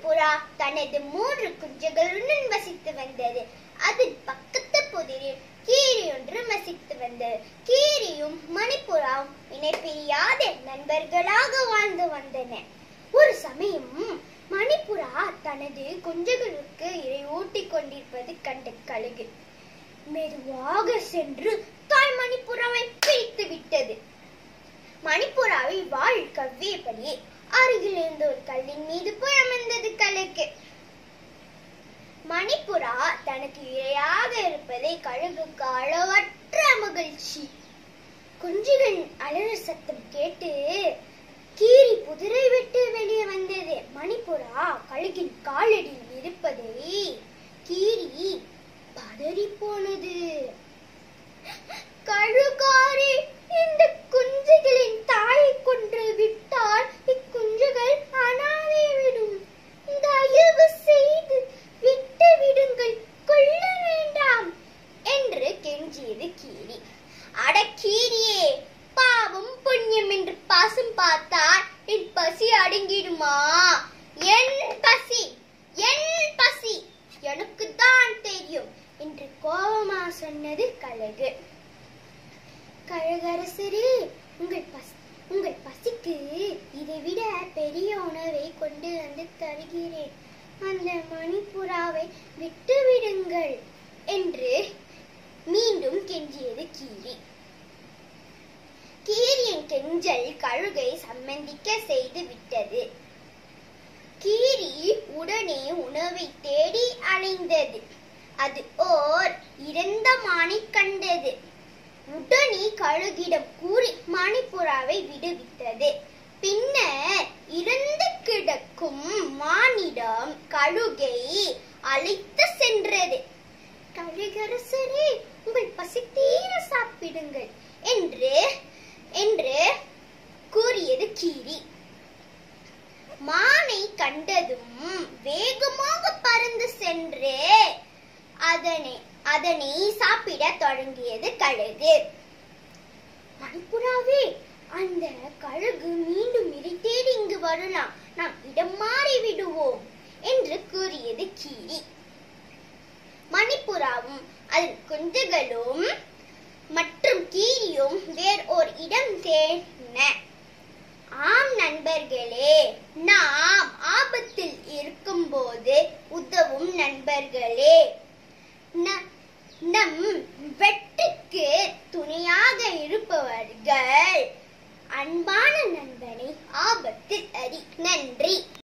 மணிப்புறா தனது மூன்று குஞ்சுகளுடன் வசித்து வந்தது அதில் பக்கத்து புதிரில் கீரி ஒன்று வசித்து வந்தது கீரியும் மணிப்புறாவும் இணைப்பிரியாத நண்பர்களாக வாழ்ந்து வந்தன ஒரு சமயம் மணிப்புறா தனது குஞ்சுகளுக்கு இறை ஊட்டிக் கொண்டிருப்பது கண்ட கழுகு மெதுவாக சென்று தாய் மணிப்புறாவை பிரித்து விட்டது மணிப்புறாவை வாழ் கவ்வியபடி அருகில் இருந்த ஒரு கல்லின் மீது போய் அமர்ந்தது கழுகு மணிப்புறா தனக்கு இரையாக இருப்பதை கழுகுக்கு அளவற்ற மகிழ்ச்சி குஞ்சுகள் அலற சத்தம் கேட்டு கீரி புதிரை விட்டு வெளியே வந்தது மணிப்புறா கழுகின் காலடியில் இருப்பதை கீரி பதறி போனது கழுகாரி இந்த குஞ்சுகளின் தாயை கொன்று விட்டால் இக்குஞ்சுகள் அனாதை விடும் தயவு செய்து விட்டு விடுங்கள் கொல்ல வேண்டாம் என்று கெஞ்சியது கீரி அட கீரியே பாவம் புண்ணியம் என்று பாசம் பார்த்தால் என் பசி அடங்கிடுமா என் பசி என் பசி எனக்கு தான் தெரியும் என்று கோபமா சொன்னது கழுகு கழுகரசரே உங்கள் பஸ் உங்கள் பசிக்கு இதை விட பெரிய உணவை கொண்டு வந்து தருகிறேன் அந்த மணிப்புறாவை விட்டு விடுங்கள் என்று மீண்டும் கெஞ்சியது கீரி கீரியின் கெஞ்சல் கழுகை சம்மந்திக்க செய்து விட்டது கீரி உடனே உணவை தேடி அலைந்தது அது ஓர் இறந்த மானை கண்டது உடனே கழுகிடம் கூறி மணிப்புறாவை விடுவித்தது பின்னர் இறந்து கிடக்கும் மானிடம் கழுகை அழைத்து சென்றது கழுகரசரே உங்கள் பசி தீர சாப்பிடுங்கள் என்று என்று கூறியது கீரி மானை கண்டதும் வேகமாக பறந்து சென்று அதனை அதனை சாப்பிட தொடங்கியது கழுகு மணிப்புறாவே அந்த கழுகு மீண்டும் இறை தேடி இங்கு வரலாம் நாம் இடம் மாறி விடுவோம் என்று கூறியது கீரி மணிப்புறாவும் அதன் குஞ்சுகளும் மற்றும் கீரியும் வேறு ஓர் இடம் தேடின ஆம் நண்பர்களே நாம் ஆபத்தில் இருக்கும்போது உதவும் நண்பர்களே ந- நம் வெற்றி